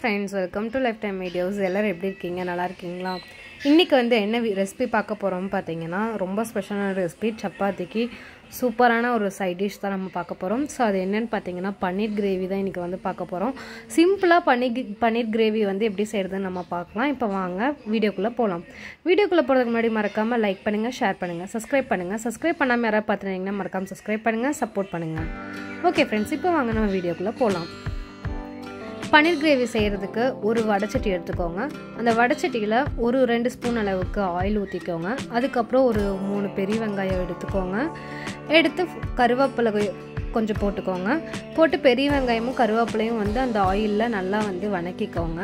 friends welcome to life time videos எல்லோரும் எப்படி இருக்கீங்க நல்லா இருக்கீங்களா இன்றைக்கி வந்து என்ன ரெசிபி பார்க்க போகிறோம்னு பார்த்தீங்கன்னா ரொம்ப ஸ்பெஷலான ரெசிபி சப்பாத்திக்கு சூப்பரான ஒரு சைட் டிஷ் தான் நம்ம பார்க்க போகிறோம் ஸோ அது என்னென்னு பார்த்தீங்கன்னா பன்னீர் கிரேவி தான் இன்றைக்கி வந்து பார்க்க போகிறோம் சிம்பிளாக பன்னீர் பன்னீர் கிரேவி வந்து எப்படி செய்கிறதுன்னு நம்ம பார்க்கலாம் இப்போ வாங்க வீடியோக்குள்ளே போகலாம் வீடியோக்குள்ளே போகிறதுக்கு முன்னாடி மறக்காமல் லைக் பண்ணுங்கள் ஷேர் பண்ணுங்கள் சப்ஸ்கிரைப் பண்ணுங்கள் சப்ஸ்கிரைப் பண்ணாமல் யாராவது பார்த்துருந்தீங்கன்னா மறக்காமல் சப்ஸ்கிரைப் பண்ணுங்கள் சப்போர்ட் பண்ணுங்கள் ஓகே ஃப்ரெண்ட்ஸ் இப்போ வாங்க நம்ம வீடியோக்குள்ளே போகலாம் பன்னீர் கிரேவி செய்கிறதுக்கு ஒரு வடைச்சட்டி எடுத்துக்கோங்க அந்த வடைச்சட்டியில் ஒரு ரெண்டு ஸ்பூன் அளவுக்கு ஆயில் ஊற்றிக்கோங்க அதுக்கப்புறம் ஒரு மூணு பெரிய வெங்காயம் எடுத்துக்கோங்க எடுத்து கருவேப்பிலை கொஞ்சம் போட்டுக்கோங்க போட்டு பெரிய வெங்காயமும் கருவேப்பிலையும் வந்து அந்த ஆயிலில் நல்லா வந்து வணக்கிக்கோங்க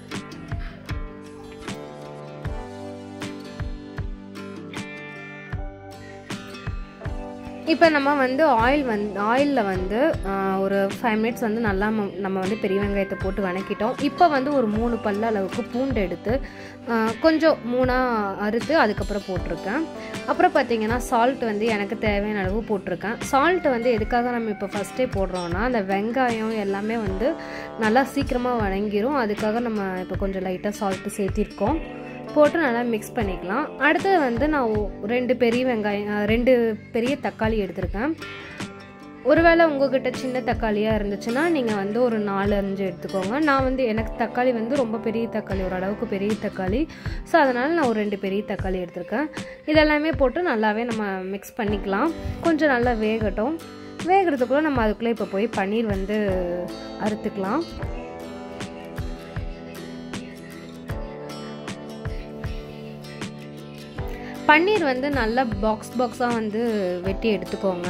இப்போ நம்ம வந்து ஆயில் வந்து ஆயிலில் வந்து ஒரு ஃபைவ் மினிட்ஸ் வந்து நல்லா நம்ம வந்து பெரிய வெங்காயத்தை போட்டு வணக்கிட்டோம் இப்போ வந்து ஒரு மூணு பல்ல அளவுக்கு பூண்டு எடுத்து கொஞ்சம் மூணாக அறுத்து அதுக்கப்புறம் போட்டிருக்கேன் அப்புறம் பார்த்தீங்கன்னா சால்ட் வந்து எனக்கு தேவையான அளவு போட்டிருக்கேன் சால்ட் வந்து எதுக்காக நம்ம இப்போ ஃபஸ்ட்டே போடுறோன்னா அந்த வெங்காயம் எல்லாமே வந்து நல்லா சீக்கிரமாக வணங்கிரும் அதுக்காக நம்ம இப்போ கொஞ்சம் லைட்டாக சால்ட்டு சேர்த்திருக்கோம் போட்டு நல்லா மிக்ஸ் பண்ணிக்கலாம் அடுத்தது வந்து நான் ரெண்டு பெரிய வெங்காயம் ரெண்டு பெரிய தக்காளி எடுத்திருக்கேன் ஒருவேளை உங்ககிட்ட சின்ன தக்காளியாக இருந்துச்சுன்னா நீங்கள் வந்து ஒரு நாலு அஞ்சு எடுத்துக்கோங்க நான் வந்து எனக்கு தக்காளி வந்து ரொம்ப பெரிய தக்காளி ஓரளவுக்கு பெரிய தக்காளி ஸோ அதனால் நான் ஒரு ரெண்டு பெரிய தக்காளி எடுத்திருக்கேன் இதெல்லாமே போட்டு நல்லாவே நம்ம மிக்ஸ் பண்ணிக்கலாம் கொஞ்சம் நல்லா வேகட்டும் வேகிறதுக்குள்ளே நம்ம அதுக்குள்ளே இப்போ போய் பன்னீர் வந்து அறுத்துக்கலாம் பன்னீர் வந்து நல்லா பாக்ஸ் பாக்ஸாக வந்து வெட்டி எடுத்துக்கோங்க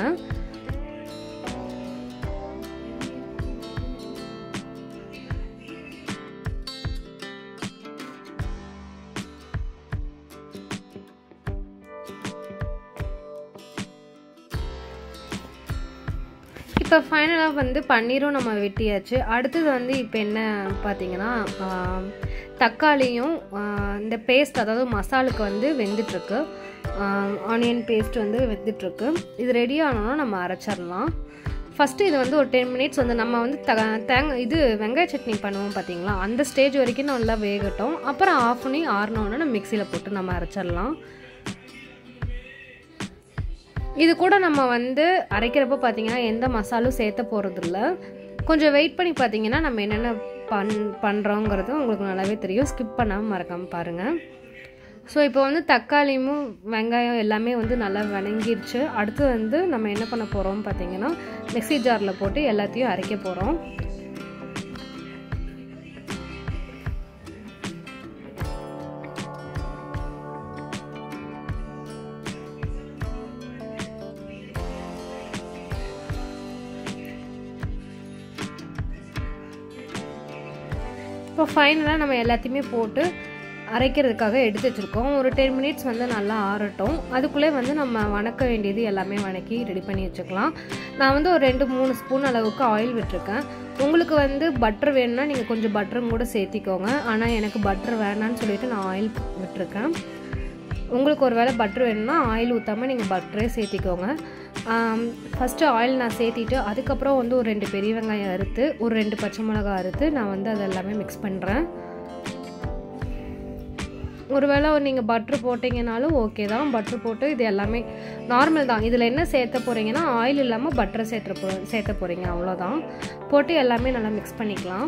இப்போ ஃபைனலாக வந்து பன்னீரும் நம்ம வெட்டியாச்சு அடுத்தது வந்து இப்போ என்ன பார்த்தீங்கன்னா தக்காளியும் இந்த பேஸ்ட் அதாவது மசாலுக்கு வந்து வெந்துட்டுருக்கு ஆனியன் பேஸ்ட் வந்து வெந்துட்டுருக்கு இது ரெடி ஆனோன்னா நம்ம அரைச்சிடலாம் ஃபஸ்ட்டு இது வந்து ஒரு டென் மினிட்ஸ் வந்து நம்ம வந்து த தேங்காய் இது வெங்காய சட்னி பண்ணுவோம் பார்த்தீங்களா அந்த ஸ்டேஜ் வரைக்கும் நல்லா வேகட்டும் அப்புறம் ஆஃப் பண்ணி ஆறினோன்னா நம்ம மிக்சியில் போட்டு நம்ம அரைச்சிடலாம் இது கூட நம்ம வந்து அரைக்கிறப்ப பார்த்தீங்கன்னா எந்த மசாலும் சேர்த்த போகிறதில்ல கொஞ்சம் வெயிட் பண்ணி பார்த்தீங்கன்னா நம்ம என்னென்ன பண் பண்ணுறோங்கிறது உங்களுக்கு நல்லாவே தெரியும் ஸ்கிப் பண்ணாமல் மறக்காமல் பாருங்கள் ஸோ இப்போ வந்து தக்காளியும் வெங்காயம் எல்லாமே வந்து நல்லா வணங்கிருச்சு அடுத்து வந்து நம்ம என்ன பண்ண போகிறோம் பார்த்தீங்கன்னா மிக்சி ஜாரில் போட்டு எல்லாத்தையும் அரைக்க போகிறோம் இப்போ ஃபைனலாக நம்ம எல்லாத்தையுமே போட்டு அரைக்கிறதுக்காக எடுத்து வச்சுருக்கோம் ஒரு டென் மினிட்ஸ் வந்து நல்லா ஆறட்டும் அதுக்குள்ளே வந்து நம்ம வணக்க வேண்டியது எல்லாமே வணக்கி ரெடி பண்ணி வச்சுக்கலாம் நான் வந்து ஒரு ரெண்டு மூணு ஸ்பூன் அளவுக்கு ஆயில் விட்டுருக்கேன் உங்களுக்கு வந்து பட்டர் வேணும்னா நீங்கள் கொஞ்சம் பட்டரும் கூட சேர்த்திக்கோங்க ஆனால் எனக்கு பட்டர் வேணான்னு சொல்லிட்டு நான் ஆயில் விட்டுருக்கேன் உங்களுக்கு ஒரு வேளை பட்ரு வேணும்னா ஆயில் ஊற்றாமல் நீங்கள் பட்டரே சேர்த்திக்கோங்க ஃபஸ்ட்டு ஆயில் நான் சேர்த்திட்டு அதுக்கப்புறம் வந்து ஒரு ரெண்டு பெரிய வெங்காயம் அறுத்து ஒரு ரெண்டு பச்சை மிளகா அறுத்து நான் வந்து அது எல்லாமே மிக்ஸ் பண்ணுறேன் ஒருவேளை நீங்கள் பட்ரு போட்டிங்கனாலும் ஓகே தான் பட்ரு போட்டு இது எல்லாமே நார்மல் தான் இதில் என்ன சேர்த்த போகிறீங்கன்னா ஆயில் இல்லாமல் பட்டரை சேர்த்து போ சேர்த்த போகிறீங்க அவ்வளோதான் போட்டு எல்லாமே நல்லா மிக்ஸ் பண்ணிக்கலாம்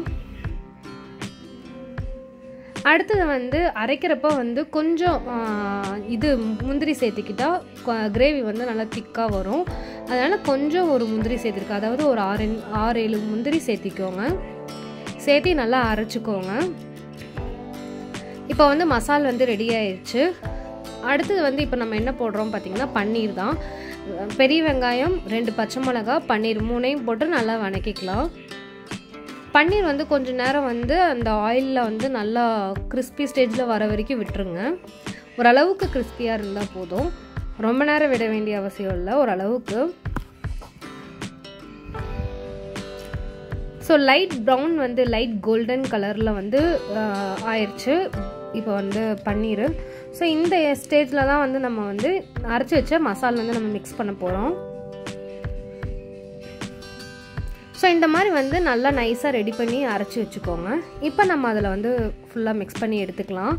அடுத்தது வந்து அரைக்கிறப்ப வந்து கொஞ்சம் இது முந்திரி சேர்த்துக்கிட்டால் கிரேவி வந்து நல்லா திக்காக வரும் அதனால் கொஞ்சம் ஒரு முந்திரி சேர்த்துருக்கு அதாவது ஒரு ஆறு ஆறு ஏழு முந்திரி சேர்த்திக்கோங்க சேர்த்தி நல்லா அரைச்சிக்கோங்க இப்போ வந்து மசால் வந்து ரெடி ஆயிடுச்சு அடுத்தது வந்து இப்போ நம்ம என்ன போடுறோம் பார்த்திங்கன்னா பன்னீர் தான் பெரிய வெங்காயம் ரெண்டு பச்சை மிளகா பன்னீர் மூணையும் போட்டு நல்லா வணக்கிக்கலாம் பன்னீர் வந்து கொஞ்சம் நேரம் வந்து அந்த ஆயிலில் வந்து நல்லா கிறிஸ்பி ஸ்டேஜில் வர வரைக்கும் விட்டுருங்க ஓரளவுக்கு கிறிஸ்பியாக இருந்தால் போதும் ரொம்ப நேரம் விட வேண்டிய அவசியம் இல்லை ஓரளவுக்கு ஸோ லைட் ப்ரௌன் வந்து லைட் கோல்டன் கலரில் வந்து ஆயிடுச்சு இப்போ வந்து பன்னீர் ஸோ இந்த ஸ்டேஜில் தான் வந்து நம்ம வந்து அரைச்சி வச்ச மசாலா வந்து நம்ம மிக்ஸ் பண்ண போகிறோம் ஸோ ஸோ இந்த மாதிரி வந்து நல்லா நைஸாக ரெடி பண்ணி அரைச்சி வச்சுக்கோங்க இப்போ நம்ம அதில் வந்து ஃபுல்லாக மிக்ஸ் பண்ணி எடுத்துக்கலாம்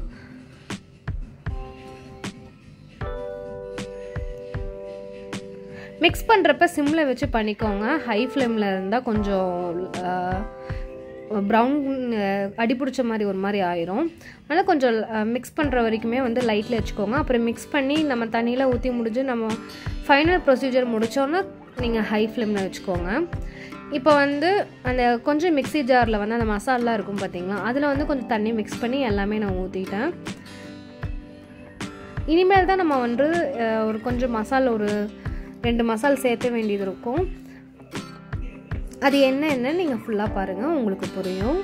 மிக்ஸ் பண்ணுறப்ப சிம்மில் வச்சு பண்ணிக்கோங்க ஹை ஃப்ளேமில் இருந்தால் கொஞ்சம் ப்ரௌன் அடிப்பிடிச்ச மாதிரி ஒரு மாதிரி ஆயிரும் அதனால் கொஞ்சம் மிக்ஸ் பண்ணுற வரைக்குமே வந்து லைட்டில் வச்சுக்கோங்க அப்புறம் மிக்ஸ் பண்ணி நம்ம தண்ணியில் ஊற்றி முடிஞ்சு நம்ம ஃபைனல் ப்ரொசீஜர் முடித்தோன்னா நீங்கள் ஹை ஃப்ளேமில் வச்சுக்கோங்க இப்போ வந்து அந்த கொஞ்சம் மிக்ஸி ஜாரில் வந்து அந்த மசாலா இருக்கும் பார்த்தீங்களா அதில் வந்து கொஞ்சம் தண்ணி மிக்ஸ் பண்ணி எல்லாமே நான் ஊற்றிட்டேன் இனிமேல் தான் நம்ம வந்து அஹ், ஒரு கொஞ்சம் மசால் ஒரு ரெண்டு மசால் சேர்த்த வேண்டியது இருக்கும் அது என்ன என்னன்னு நீங்கள் ஃபுல்லாக பாருங்கள் உங்களுக்கு புரியும்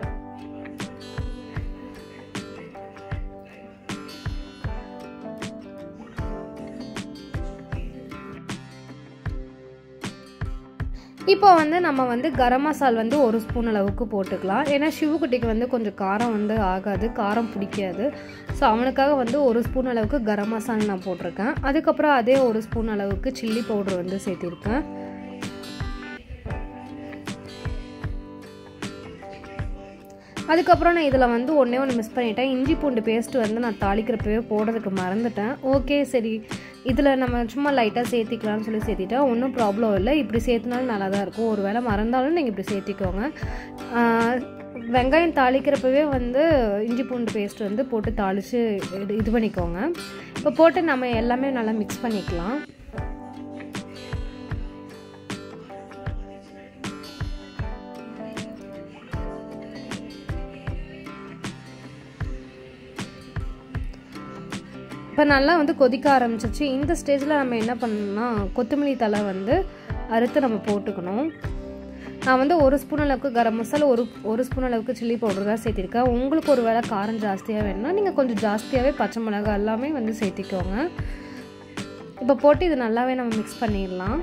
இப்போ வந்து நம்ம வந்து கரம் மசால் வந்து ஒரு ஸ்பூன் அளவுக்கு போட்டுக்கலாம் ஏன்னா சிவுக்குட்டிக்கு வந்து கொஞ்சம் காரம் வந்து ஆகாது காரம் பிடிக்காது ஸோ அவனுக்காக வந்து ஒரு ஸ்பூன் அளவுக்கு கரம் மசால் நான் போட்டிருக்கேன் அதுக்கப்புறம் அதே ஒரு ஸ்பூன் அளவுக்கு சில்லி பவுடர் வந்து சேர்த்திருக்கேன் அதுக்கப்புறம் நான் இதில் வந்து ஒன்றே ஒன்று மிஸ் பண்ணிட்டேன் இஞ்சி பூண்டு பேஸ்ட்டு வந்து நான் தாளிக்கிறப்பவே போடுறதுக்கு மறந்துட்டேன் ஓகே சரி இதில் நம்ம சும்மா லைட்டாக சேர்த்திக்கலாம்னு சொல்லி சேர்த்திட்டேன் ஒன்றும் ப்ராப்ளம் இல்லை இப்படி சேர்த்துனாலும் நல்லா தான் இருக்கும் ஒரு வேளை மறந்தாலும் நீங்கள் இப்படி சேர்த்திக்கோங்க ஆஹ், வெங்காயம் தாளிக்கிறப்பவே வந்து இஞ்சி பூண்டு பேஸ்ட் வந்து போட்டு தாளித்து இது இது பண்ணிக்கோங்க இப்போ போட்டு நம்ம எல்லாமே நல்லா மிக்ஸ் பண்ணிக்கலாம் இப்போ நல்லா வந்து கொதிக்க ஆரம்பிச்சிருச்சு இந்த ஸ்டேஜில் நம்ம என்ன பண்ணணும்னா கொத்தமல்லி தலை வந்து அறுத்து நம்ம போட்டுக்கணும் நான் வந்து ஒரு ஸ்பூன் அளவுக்கு கரம் மசாலா ஒரு ஒரு ஸ்பூன் அளவுக்கு சில்லி பவுடர் தான் சேர்த்திருக்கேன் உங்களுக்கு ஒரு வேளை காரம் ஜாஸ்தியாக வேணும்னா நீங்கள் கொஞ்சம் ஜாஸ்தியாகவே பச்சை மிளகாய் எல்லாமே வந்து சேர்த்திக்கோங்க இப்போ போட்டு இது நல்லாவே நம்ம மிக்ஸ் பண்ணிடலாம்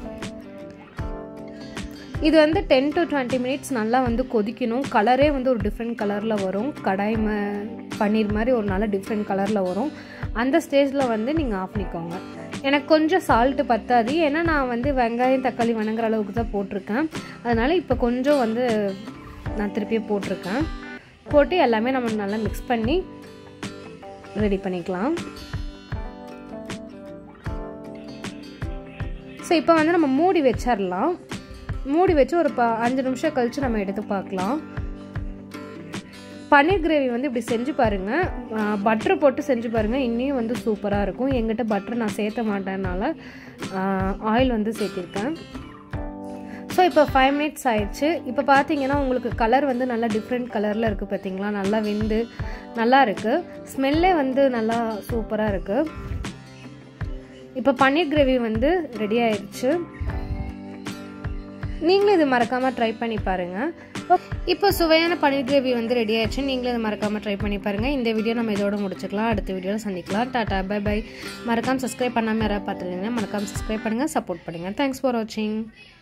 இது வந்து டென் டு டுவெண்ட்டி மினிட்ஸ் நல்லா வந்து கொதிக்கணும் கலரே வந்து ஒரு டிஃப்ரெண்ட் கலரில் வரும் கடாய் ம பன்னீர் மாதிரி ஒரு நல்ல டிஃப்ரெண்ட் கலரில் வரும் அந்த ஸ்டேஜில் வந்து நீங்கள் ஆஃப் பண்ணிக்கோங்க எனக்கு கொஞ்சம் சால்ட்டு பத்தாது ஏன்னா நான் வந்து வெங்காயம் தக்காளி வணங்குற அளவுக்கு தான் போட்டிருக்கேன் அதனால் இப்போ கொஞ்சம் வந்து நான் திருப்பி போட்டிருக்கேன் போட்டு எல்லாமே நம்ம நல்லா மிக்ஸ் பண்ணி ரெடி பண்ணிக்கலாம் ஸோ இப்போ வந்து நம்ம மூடி வச்சிடலாம் மூடி வச்சு ஒரு ப அஞ்சு நிமிஷம் கழித்து நம்ம எடுத்து பார்க்கலாம் பன்னீர் கிரேவி வந்து இப்படி செஞ்சு பாருங்கள் பட்டர் போட்டு செஞ்சு பாருங்கள் இன்னும் வந்து சூப்பராக இருக்கும் எங்கிட்ட பட்டர் நான் சேர்த்த மாட்டேனால ஆயில் வந்து சேர்த்திருக்கேன் ஸோ இப்போ ஃபைவ் மினிட்ஸ் ஆயிடுச்சு இப்போ பார்த்தீங்கன்னா உங்களுக்கு கலர் வந்து நல்லா டிஃப்ரெண்ட் கலரில் இருக்குது பார்த்தீங்களா நல்லா வெந்து நல்லா இருக்குது ஸ்மெல்லே வந்து நல்லா சூப்பராக இருக்குது இப்போ பன்னீர் கிரேவி வந்து ரெடி ஆயிடுச்சு நீங்களும் இது மறக்காமல் ட்ரை பண்ணி பாருங்கள் இப்போ சுவையான பன்னீர் கிரேவி வந்து ரெடி ஆயிடுச்சு நீங்களும் இது மறக்காமல் ட்ரை பண்ணி பாருங்கள் இந்த வீடியோ நம்ம இதோட முடிச்சுக்கலாம் அடுத்த வீடியோவில் சந்திக்கலாம் டாடா பை பை மறக்காமல் சப்ஸ்கிரைப் பண்ணாமல் யாராவது பார்த்துருந்தீங்கன்னா மறக்காமல் சப்ஸ்கிரைப் பண்ணுங்கள் சப்போர்ட் பண்ணுங்கள் தேங்க்ஸ் ஃபார் வாட்சிங்